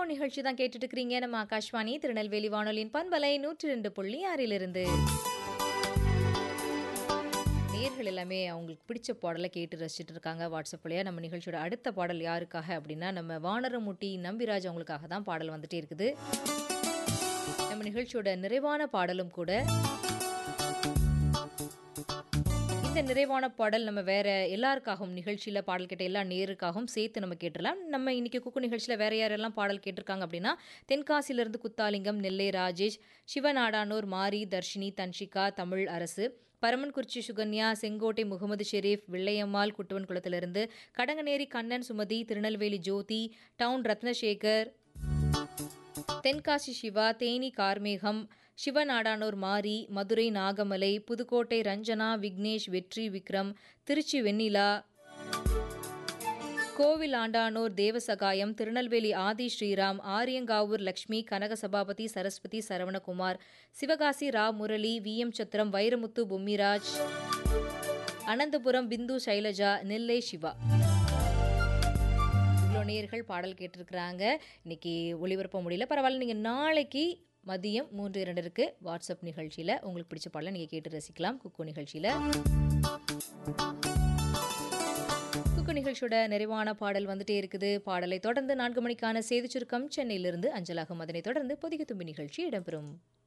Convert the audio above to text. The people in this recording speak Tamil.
நிகழ்ச்சி தான் கேட்டுட்டு இருக்கிறீங்க நம்ம ஆகாஷ்வாணி திருநெல்வேலி வானொலியின் பண்பலை நூற்றி ரெண்டு புள்ளி ஆறிலிருந்து நேர்கள் எல்லாமே அவங்களுக்கு பிடிச்ச பாடலை கேட்டு ரசிச்சுட்டு இருக்காங்க வாட்ஸ்அப் வழியா நம்ம நிகழ்ச்சியோட அடுத்த பாடல் யாருக்காக அப்படின்னா நம்ம வானரமுட்டி நம்பிராஜ் அவங்களுக்காக தான் பாடல் வந்துட்டே இருக்குது நம்ம நிகழ்ச்சியோட நிறைவான பாடலும் கூட இந்த நிறைவான பாடல் நம்ம வேற எல்லாருக்காகவும் நிகழ்ச்சியில் பாடல் கேட்ட எல்லா நேருக்காகவும் சேர்த்து நம்ம கேட்டுடலாம் நம்ம இன்னைக்கு குக்கு நிகழ்ச்சியில் வேற யாரெல்லாம் பாடல் கேட்டிருக்காங்க அப்படின்னா தென்காசியிலிருந்து குத்தாலிங்கம் நெல்லை ராஜேஷ் சிவநாடானூர் மாரி தர்ஷினி தன்ஷிகா தமிழ் அரசு பரமன்குறிச்சி சுகன்யா செங்கோட்டை முகமது ஷெரீப் வெள்ளையம்மாள் குட்டுவன் குளத்திலிருந்து கடங்கநேரி கண்ணன் சுமதி திருநெல்வேலி ஜோதி டவுன் ரத்னசேகர் தென்காசி சிவா தேனி கார்மேகம் சிவநாடானூர் மாரி மதுரை நாகமலை புதுக்கோட்டை ரஞ்சனா விக்னேஷ் வெற்றி விக்ரம் திருச்சி வெண்ணிலா கோவில் ஆண்டானூர் தேவசகாயம் திருநெல்வேலி ஆதி ஸ்ரீராம் ஆரியங்காவூர் லக்ஷ்மி கனக சபாபதி சரஸ்வதி சரவணகுமார் சிவகாசி ரா முரளி வி எம் சத்திரம் வைரமுத்து பொம்மிராஜ் அனந்தபுரம் பிந்து சைலஜா நெல்லை சிவா இவ்வளோ நேர்கள் பாடல் கேட்டிருக்கிறாங்க இன்னைக்கு ஒளிபரப்ப முடியல பரவாயில்ல நீங்கள் நாளைக்கு மதியம் மூன்று இரண்டருக்கு வாட்ஸ்அப் நிகழ்ச்சியில் உங்களுக்கு பிடிச்ச பாடலை நீங்கள் கேட்டு ரசிக்கலாம் குக்கு நிகழ்ச்சியில் குக்கு நிகழ்ச்சியோட நிறைவான பாடல் வந்துட்டே இருக்குது பாடலை தொடர்ந்து நான்கு மணிக்கான செய்தி சுருக்கம் சென்னையிலிருந்து அஞ்சலாகும் அதனைத் தொடர்ந்து பொதிகை தும்பி நிகழ்ச்சி இடம்பெறும்